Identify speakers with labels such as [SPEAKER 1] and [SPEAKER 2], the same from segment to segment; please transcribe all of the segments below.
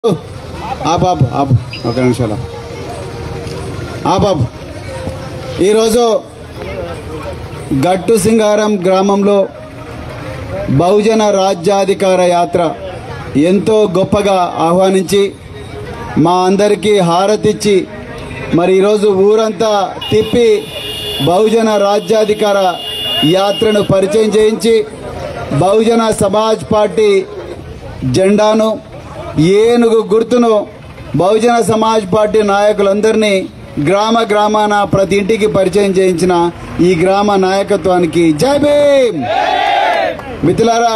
[SPEAKER 1] ఆపు ఆపు ఆపు ఒక నిమిషాలు ఆపు ఆపు ఈరోజు గట్టు సింగారం గ్రామంలో బహుజన రాజ్యాధికార యాత్ర ఎంతో గొప్పగా ఆహ్వానించి మా అందరికీ హారతిచ్చి మరి ఈరోజు ఊరంతా తిప్పి బహుజన రాజ్యాధికార యాత్రను పరిచయం చేయించి బహుజన సమాజ్ పార్టీ జెండాను ఏనుగు గుర్తును బహుజన సమాజ్ పార్టీ నాయకులందరినీ గ్రామ గ్రామాన ప్రతి ఇంటికి పరిచయం చేయించిన ఈ గ్రామ నాయకత్వానికి జై భీమ్ మిత్రులారా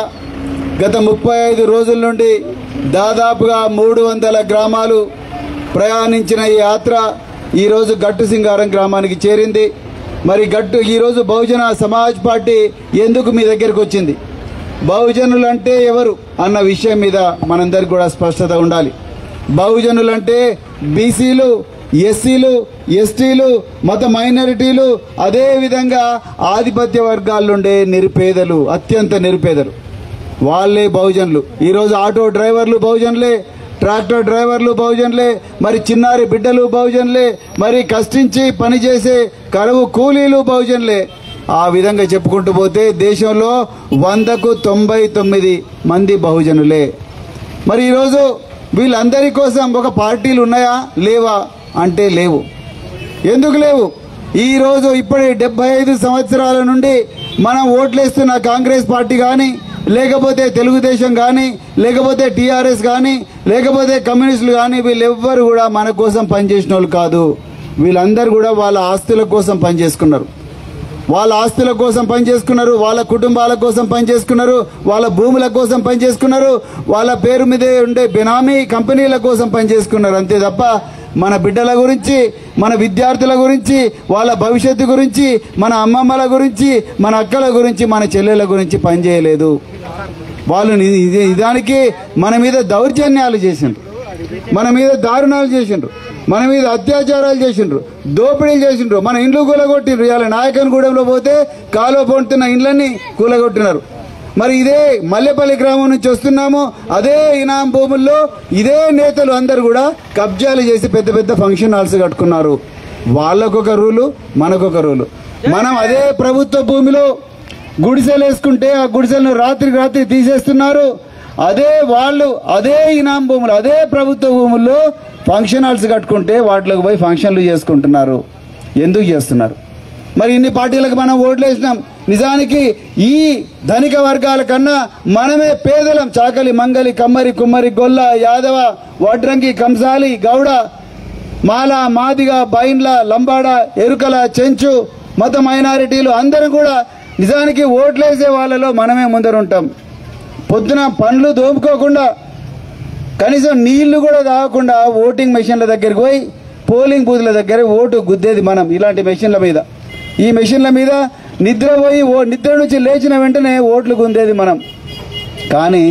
[SPEAKER 1] గత ముప్పై ఐదు రోజుల నుండి దాదాపుగా మూడు వందల గ్రామాలు ప్రయాణించిన ఈ యాత్ర ఈరోజు గట్టు సింగారం గ్రామానికి చేరింది మరి గట్టు ఈరోజు బహుజన సమాజ్ పార్టీ ఎందుకు మీ దగ్గరికి వచ్చింది బహుజనులు అంటే ఎవరు అన్న విషయం మీద మనందరికి కూడా స్పష్టత ఉండాలి బహుజనులంటే బీసీలు ఎస్సీలు ఎస్టీలు మత మైనారిటీలు అదే విధంగా ఆధిపత్య వర్గాలుండే నిరుపేదలు అత్యంత నిరుపేదలు వాళ్ళే బహుజనులు ఈరోజు ఆటో డ్రైవర్లు బహుజనులే ట్రాక్టర్ డ్రైవర్లు బహుజనులే మరి చిన్నారి బిడ్డలు బహుజనులే మరి కష్టించి పనిచేసే కరువు కూలీలు బహుజనులే ఆ విధంగా చెప్పుకుంటూ పోతే దేశంలో వందకు తొంభై తొమ్మిది మంది బహుజనులే మరి ఈరోజు వీళ్ళందరి కోసం ఒక పార్టీలు ఉన్నాయా లేవా అంటే లేవు ఎందుకు లేవు ఈ రోజు ఇప్పటి డెబ్బై ఐదు సంవత్సరాల నుండి మనం ఓట్లేస్తున్న కాంగ్రెస్ పార్టీ కానీ లేకపోతే తెలుగుదేశం కానీ లేకపోతే టీఆర్ఎస్ కానీ లేకపోతే కమ్యూనిస్టులు కానీ వీళ్ళెవ్వరు కూడా మన కోసం పనిచేసిన వాళ్ళు కాదు వీళ్ళందరూ కూడా వాళ్ళ ఆస్తుల కోసం పనిచేసుకున్నారు వాళ్ళ ఆస్తుల కోసం పనిచేసుకున్నారు వాళ్ళ కుటుంబాల కోసం పనిచేసుకున్నారు వాళ్ళ భూముల కోసం పనిచేసుకున్నారు వాళ్ళ పేరు మీదే ఉండే బినామీ కంపెనీల కోసం పనిచేసుకున్నారు అంతే తప్ప మన బిడ్డల గురించి మన విద్యార్థుల గురించి వాళ్ళ భవిష్యత్తు గురించి మన అమ్మమ్మల గురించి మన అక్కల గురించి మన చెల్లెల గురించి పనిచేయలేదు వాళ్ళు ని- ఇది- నిజానికి మన మీద దౌర్జన్యాలు చేసిండ్రు మన మీద దారుణాలు చేసిండ్రు మన మీద అత్యాచారాలు చేసిండ్రు దోపిడీలు చేసిండ్రు మన ఇండ్లు కూలగొట్టిండ్రు ఇవాళ నాయకనగూడెంలో పోతే కాలువ పొంటున్న ఇండ్లన్నీ కూలగొట్టినారు మరి ఇదే మల్లెపల్లి గ్రామం నుంచి వస్తున్నాము అదే ఇనాం భూముల్లో ఇదే నేతలు అందరు కూడా కబ్జాలు చేసి పెద్ద పెద్ద ఫంక్షన్ హాల్స్ కట్టుకున్నారు వాళ్ళకొక రూలు మనకొక రూలు మనం అదే ప్రభుత్వ భూమిలో గుడిసెలు వేసుకుంటే ఆ గుడిసెలను రాత్రికి రాత్రి తీసేస్తున్నారు అదే వాళ్ళు అదే ఇనాం భూములు అదే ప్రభుత్వ భూముల్లో ఫంక్షన్ హాల్స్ కట్టుకుంటే వాటిలోకి పోయి ఫంక్షన్లు చేసుకుంటున్నారు ఎందుకు చేస్తున్నారు మరి ఇన్ని పార్టీలకు మనం ఓట్లేసినాం నిజానికి ఈ ధనిక వర్గాల కన్నా మనమే పేదలం చాకలి మంగలి కమ్మరి కుమ్మరి గొల్ల యాదవ వడ్రంగి కంసాలి గౌడ మాల మాదిగ బైన్ల లంబాడ ఎరుకల చెంచు మత మైనారిటీలు అందరూ కూడా నిజానికి ఓట్లేసే వాళ్ళలో మనమే ముందరుంటాం పొద్దున పండ్లు దోముకోకుండా కనీసం నీళ్లు కూడా తాగకుండా ఓటింగ్ మెషిన్ల దగ్గరికి పోయి పోలింగ్ బూత్ల దగ్గర ఓటు గుద్దేది మనం ఇలాంటి మెషిన్ల మీద ఈ మెషిన్ల మీద నిద్రపోయి ఓ నిద్ర నుంచి లేచిన వెంటనే ఓట్లు గుందేది మనం కానీ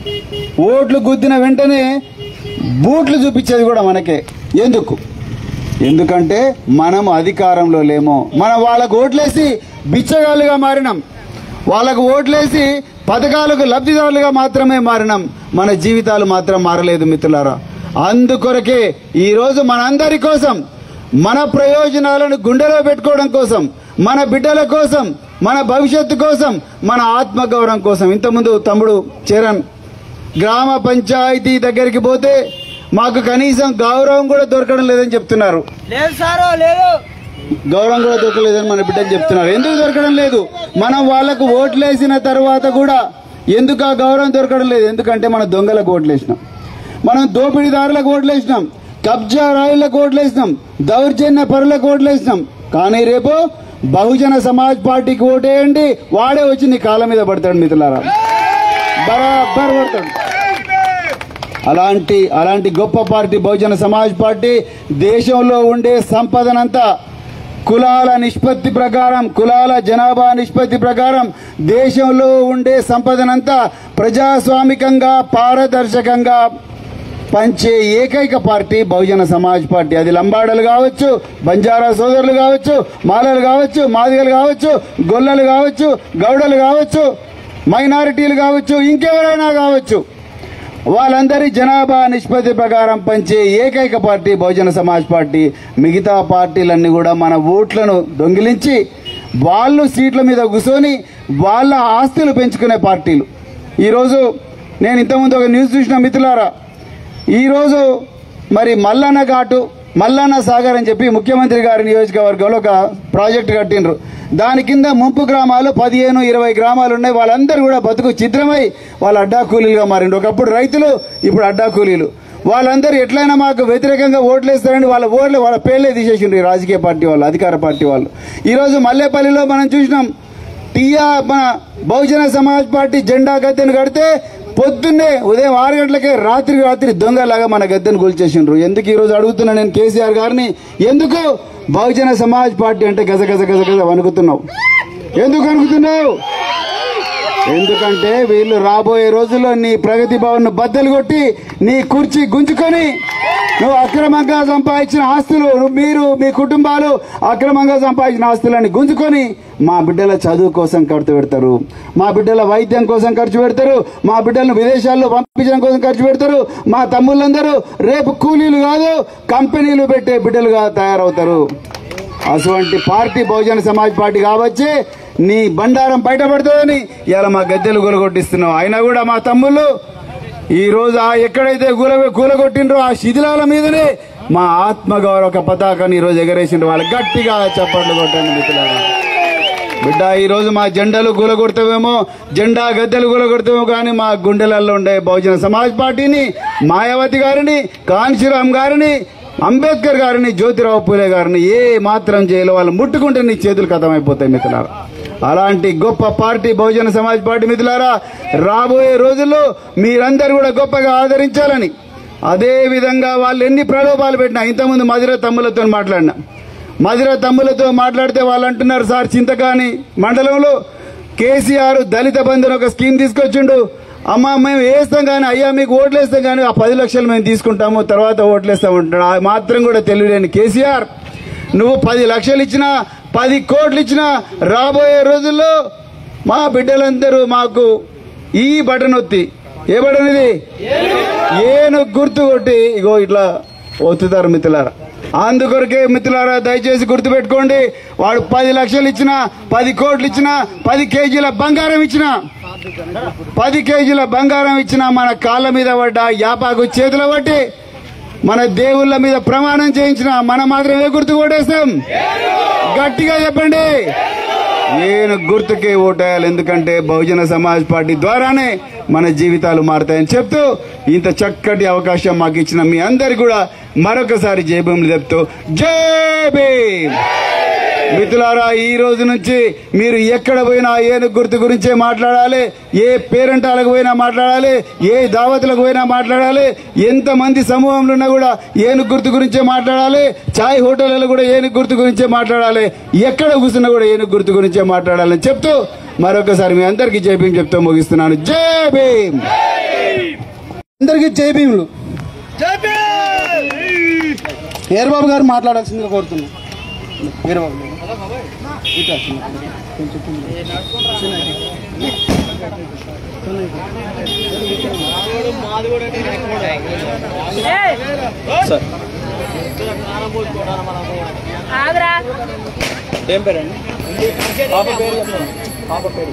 [SPEAKER 1] ఓట్లు గుద్దిన వెంటనే బూట్లు చూపించేది కూడా మనకే ఎందుకు ఎందుకంటే మనం అధికారంలో లేము మనం వాళ్ళకు ఓట్లేసి బిచ్చగాళ్ళుగా మారినాం వాళ్ళకు ఓట్లేసి పథకాలకు లబ్ధిదారులుగా మాత్రమే మారినాం మన జీవితాలు మాత్రం మారలేదు మిత్రులారా అందుకొరకే ఈరోజు మనందరి కోసం మన ప్రయోజనాలను గుండెలో పెట్టుకోవడం కోసం మన బిడ్డల కోసం మన భవిష్యత్తు కోసం మన ఆత్మగౌరవం కోసం ఇంతకుముందు తమ్ముడు చరణ్ గ్రామ పంచాయతీ దగ్గరికి పోతే మాకు కనీసం గౌరవం కూడా దొరకడం లేదని చెప్తున్నారు
[SPEAKER 2] లేదు సారు లేదు
[SPEAKER 1] గౌరవం కూడా దొరకలేదని మన బిడ్డలు చెప్తున్నారు ఎందుకు దొరకడం లేదు మనం వాళ్లకు ఓట్లేసిన తర్వాత కూడా ఎందుకు ఆ గౌరవం దొరకడం లేదు ఎందుకంటే మనం దొంగలకు ఓట్లేసినాం మనం దోపిడీదారులకు ఓట్లేసినాం కబ్జా రాయులకు ఓట్లేసినాం దౌర్జన్య పరులకు ఓట్లేసినాం కానీ రేపు బహుజన సమాజ్ పార్టీకి ఓటేయండి వాడే వచ్చి నీ కాళ్ళ మీద పడతాడు మిత్రులారా బరాబర్ పడతాడు అలాంటి అలాంటి గొప్ప పార్టీ బహుజన సమాజ్ పార్టీ దేశంలో ఉండే సంపదనంతా కులాల నిష్పత్తి ప్రకారం కులాల జనాభా నిష్పత్తి ప్రకారం దేశంలో ఉండే సంపదనంతా ప్రజాస్వామికంగా పారదర్శకంగా పంచే ఏకైక పార్టీ బహుజన సమాజ్ పార్టీ అది లంబాడలు కావచ్చు బంజారా సోదరులు కావచ్చు మాలలు కావచ్చు మాదిగలు కావచ్చు గొల్లలు కావచ్చు గౌడలు కావచ్చు మైనారిటీలు కావచ్చు ఇంకెవరైనా కావచ్చు వాళ్ళందరి జనాభా నిష్పత్తి ప్రకారం పంచే ఏకైక పార్టీ బహుజన సమాజ్ పార్టీ మిగతా పార్టీలన్నీ కూడా మన ఓట్లను దొంగిలించి వాళ్ళు సీట్ల మీద కూర్చొని వాళ్ళ ఆస్తులు పెంచుకునే పార్టీలు ఈరోజు నేను ఇంతకుముందు ఒక న్యూస్ చూసిన మిత్రులారా ఈరోజు మరి మల్లన్న ఘాటు మల్లన్న సాగర్ అని చెప్పి ముఖ్యమంత్రి గారి నియోజకవర్గంలో ఒక ప్రాజెక్ట్ కట్టిండ్రు దాని కింద ముంపు గ్రామాలు పదిహేను ఇరవై గ్రామాలు ఉన్నాయి వాళ్ళందరూ కూడా బతుకు చిత్రమై వాళ్ళ అడ్డా కూలీలుగా మారిండు ఒకప్పుడు రైతులు ఇప్పుడు అడ్డా కూలీలు వాళ్ళందరూ ఎట్లయినా మాకు వ్యతిరేకంగా ఓట్లు వేస్తారని వాళ్ళ ఓట్లు వాళ్ళ పేర్లే తీసేసిండ్రు ఈ రాజకీయ పార్టీ వాళ్ళు అధికార పార్టీ వాళ్ళు ఈరోజు మల్లేపల్లిలో మనం చూసినాం టీఆ మన బహుజన సమాజ్ పార్టీ జెండా గద్దెను కడితే పొద్దున్నే ఉదయం ఆరు గంటలకే రాత్రి రాత్రి దొంగలాగా మన గద్దెను కూల్చేసిండ్రు ఎందుకు ఈ రోజు అడుగుతున్నా నేను కేసీఆర్ గారిని ఎందుకు బహుజన సమాజ్ పార్టీ అంటే గజ గజ గజ గజ వణుకుతున్నావు ఎందుకు అనుకుతున్నావు ఎందుకంటే వీళ్ళు రాబోయే రోజుల్లో నీ ప్రగతి భవన్ బద్దలు కొట్టి నీ కుర్చీ గుంజుకొని నువ్వు అక్రమంగా సంపాదించిన ఆస్తులు నువ్వు మీరు మీ కుటుంబాలు అక్రమంగా సంపాదించిన ఆస్తులని గుంజుకొని మా బిడ్డల చదువు కోసం ఖర్చు పెడతారు మా బిడ్డల వైద్యం కోసం ఖర్చు పెడతారు మా బిడ్డలను విదేశాల్లో పంపించడం కోసం ఖర్చు పెడతారు మా తమ్ముళ్ళందరూ రేపు కూలీలు కాదు కంపెనీలు పెట్టే బిడ్డలుగా తయారవుతారు అటువంటి పార్టీ బహుజన సమాజ్ పార్టీ కావచ్చి నీ బండారం బయటపడుతుందని ఇలా మా గద్దెలు కూలగొట్టిస్తున్నావు అయినా కూడా మా తమ్ముళ్ళు ఈ రోజు ఆ ఎక్కడైతే కూల కూలగొట్టిండ్రో ఆ శిథిలాల మీదనే మా ఆత్మగౌరవ పతాకాన్ని ఈ రోజు ఎగరేసిండ్రు వాళ్ళు గట్టిగా చప్పట్లు కొట్టండి మిత్రులారా బిడ్డ ఈ రోజు మా జెండాలు కూలగొడతామేమో జెండా గద్దెలు కూలగొడతామేమో కానీ మా గుండెలలో ఉండే బహుజన సమాజ్ పార్టీని మాయావతి గారిని కాంశీరామ్ గారిని అంబేద్కర్ గారిని జ్యోతిరావు పూలే గారిని ఏ మాత్రం చేయాలో వాళ్ళు ముట్టుకుంటే నీ చేతులు కథమైపోతాయి మిత్రులారా అలాంటి గొప్ప పార్టీ బహుజన సమాజ్ పార్టీ మిత్రులారా రాబోయే రోజుల్లో మీరందరూ కూడా గొప్పగా ఆదరించాలని అదే విధంగా వాళ్ళు ఎన్ని ప్రలోభాలు పెట్టినా ఇంతకుముందు మధుర తమ్ములతో మాట్లాడినా మధుర తమ్ములతో మాట్లాడితే వాళ్ళు అంటున్నారు సార్ చింతకాని మండలంలో కేసీఆర్ దళిత బంధుని ఒక స్కీమ్ తీసుకొచ్చిండు అమ్మ మేము వేస్తాం కానీ అయ్యా మీకు ఓట్లు వేస్తాం కానీ ఆ పది లక్షలు మేము తీసుకుంటాము తర్వాత ఓట్లు వేస్తాం అంటున్నాడు ఆ మాత్రం కూడా తెలియలేని కేసీఆర్ నువ్వు పది లక్షలు ఇచ్చినా పది కోట్లు ఇచ్చినా రాబోయే రోజుల్లో మా బిడ్డలందరూ మాకు ఈ బటన్ ఒత్తి ఏ బటన్ ఇది ఏను గుర్తు కొట్టి ఇగో ఇట్లా ఒత్తుతారు మిత్రులారా అందుకొరకే మిత్రులారా దయచేసి గుర్తుపెట్టుకోండి వాడు పది లక్షలు ఇచ్చినా పది కోట్లు ఇచ్చినా పది కేజీల బంగారం ఇచ్చినా పది కేజీల బంగారం ఇచ్చినా మన కాళ్ళ మీద పడ్డ యాపాకు చేతుల పట్టి మన దేవుళ్ళ మీద ప్రమాణం చేయించిన మనం మాత్రం ఏ గుర్తు ఓటేస్తాం గట్టిగా చెప్పండి నేను గుర్తుకే ఓటేయాలి ఎందుకంటే బహుజన సమాజ్ పార్టీ ద్వారానే మన జీవితాలు మారుతాయని చెప్తూ ఇంత చక్కటి అవకాశం మాకు ఇచ్చిన మీ అందరికి కూడా మరొకసారి జై భీములు చెప్తూ జై భీమ్ మిత్రులారా ఈ రోజు నుంచి మీరు ఎక్కడ పోయినా ఏనుగు గుర్తు గురించే మాట్లాడాలి ఏ పేరెంటాలకు పోయినా మాట్లాడాలి ఏ దావతులకు పోయినా మాట్లాడాలి ఎంత మంది సమూహంలో ఉన్నా కూడా ఏనుగు గుర్తు గురించే మాట్లాడాలి చాయ్ హోటళ్లలో కూడా ఏనుగు గుర్తు గురించే మాట్లాడాలి ఎక్కడ కూర్చున్నా కూడా ఏనుగు గుర్తు గురించే మాట్లాడాలని చెప్తూ మరొకసారి మీ అందరికీ జై భీమ్ చెప్తూ ముగిస్తున్నాను జై భీమ్
[SPEAKER 2] అందరికీ జై భీములు ఏర్బాబు గారు మాట్లాడాల్సిందిగా కోరుతున్నాం ఏర్బాబు గారు. ఇట్లా చిన్న. కొంచెం చిన్న.
[SPEAKER 3] ఆగ్రా
[SPEAKER 4] ఏం పేరండి పాప పేరు చెప్పండి పాప పేరు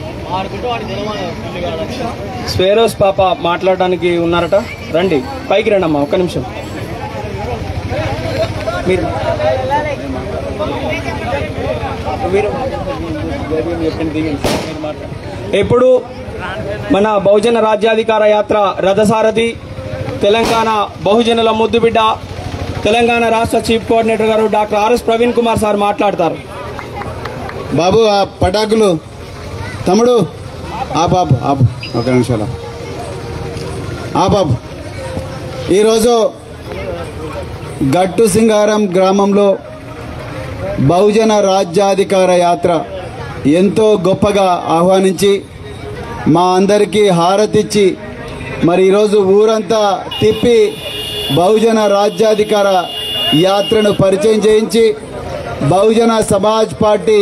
[SPEAKER 4] స్వేరోస్ పాప మాట్లాడడానికి ఉన్నారట రండి పైకి రండి అమ్మా ఒక్క నిమిషం మీరు మీరు చెప్పండి, దిగండి. మీరు మాట్లాడండి. ఇప్పుడు మన బహుజన రాజ్యాధికార యాత్ర రథసారథి తెలంగాణ బహుజనుల ముద్దుబిడ్డ తెలంగాణ రాష్ట్ర చీఫ్ కోఆర్డినేటర్ గారు doctor RS Praveen Kumar sir మాట్లాడతారు
[SPEAKER 1] బాబు ఆ పటాకులు తమ్ముడు ఆ బాబు ఆపు ఒక నిమిషాలు ఆ బాబు ఈరోజు గట్టు సింగారం గ్రామంలో బహుజన రాజ్యాధికార యాత్ర ఎంతో గొప్పగా ఆహ్వానించి మా అందరికీ హారతిచ్చి మరి ఈరోజు ఊరంతా తిప్పి బహుజన రాజ్యాధికార యాత్రను పరిచయం చేయించి బహుజన సమాజ్ పార్టీ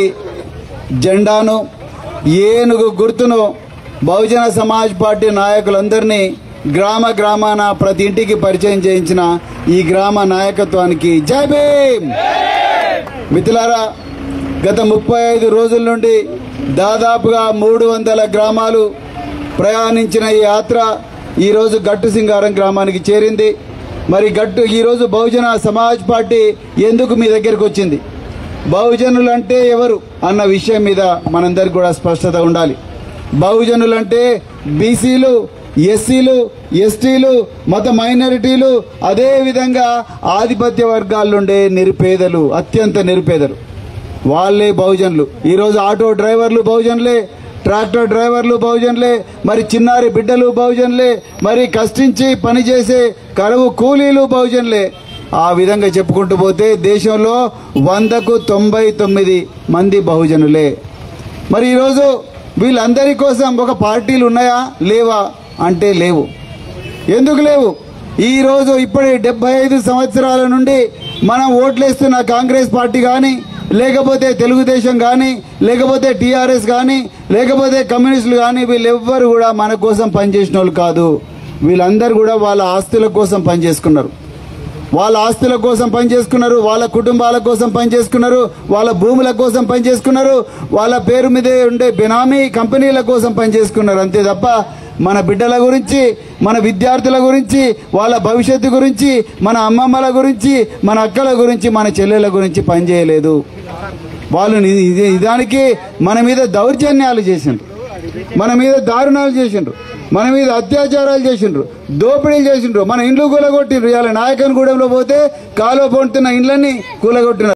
[SPEAKER 1] జెండాను ఏనుగు గుర్తును బహుజన సమాజ్ పార్టీ నాయకులందరినీ గ్రామ గ్రామాన ప్రతి ఇంటికి పరిచయం చేయించిన ఈ గ్రామ నాయకత్వానికి జై భీమ్ మిత్రులారా గత ముప్పై ఐదు రోజుల నుండి దాదాపుగా మూడు వందల గ్రామాలు ప్రయాణించిన ఈ యాత్ర ఈరోజు గట్టు సింగారం గ్రామానికి చేరింది మరి గట్టు ఈరోజు బహుజన సమాజ్ పార్టీ ఎందుకు మీ దగ్గరికి వచ్చింది బహుజనులు అంటే ఎవరు అన్న విషయం మీద మనందరికి కూడా స్పష్టత ఉండాలి బహుజనులు అంటే బీసీలు ఎస్సీలు ఎస్టీలు మత మైనారిటీలు అదే విధంగా ఆధిపత్య వర్గాలుండే నిరుపేదలు అత్యంత నిరుపేదలు వాళ్ళే బహుజనులు ఈరోజు ఆటో డ్రైవర్లు బహుజనులే ట్రాక్టర్ డ్రైవర్లు బహుజనులే మరి చిన్నారి బిడ్డలు బహుజనులే మరి కష్టించి పనిచేసే కరువు కూలీలు బహుజనులే ఆ విధంగా చెప్పుకుంటూ పోతే దేశంలో వందకు తొంభై తొమ్మిది మంది బహుజనులే మరి ఈరోజు వీళ్ళందరి కోసం ఒక పార్టీలు ఉన్నాయా లేవా అంటే లేవు ఎందుకు లేవు ఈ రోజు ఇప్పటి డెబ్బై ఐదు సంవత్సరాల నుండి మనం ఓట్లేస్తున్న కాంగ్రెస్ పార్టీ కానీ లేకపోతే తెలుగుదేశం కానీ లేకపోతే టీఆర్ఎస్ కానీ లేకపోతే కమ్యూనిస్టులు కానీ వీళ్ళెవ్వరు కూడా మన కోసం పనిచేసిన వాళ్ళు కాదు వీళ్ళందరూ కూడా వాళ్ళ ఆస్తుల కోసం పనిచేసుకున్నారు వాళ్ళ ఆస్తుల కోసం పనిచేసుకున్నారు వాళ్ళ కుటుంబాల కోసం పనిచేసుకున్నారు వాళ్ళ భూముల కోసం పనిచేసుకున్నారు వాళ్ళ పేరు మీదే ఉండే బినామీ కంపెనీల కోసం పనిచేసుకున్నారు అంతే తప్ప మన బిడ్డల గురించి మన విద్యార్థుల గురించి వాళ్ళ భవిష్యత్తు గురించి మన అమ్మమ్మల గురించి మన అక్కల గురించి మన చెల్లెల గురించి పనిచేయలేదు వాళ్ళు ని- ఇది- నిజానికి మన మీద దౌర్జన్యాలు చేసిండ్రు మన మీద దారుణాలు చేసిండ్రు మన మీద అత్యాచారాలు చేసిండ్రు దోపిడీలు చేసిండ్రు మన ఇండ్లు కూలగొట్టిండ్రు ఇవాళ నాయకన్ గూడెంలో పోతే కాలువ పొంటున్న ఇండ్లన్నీ కూలగొట్టినారు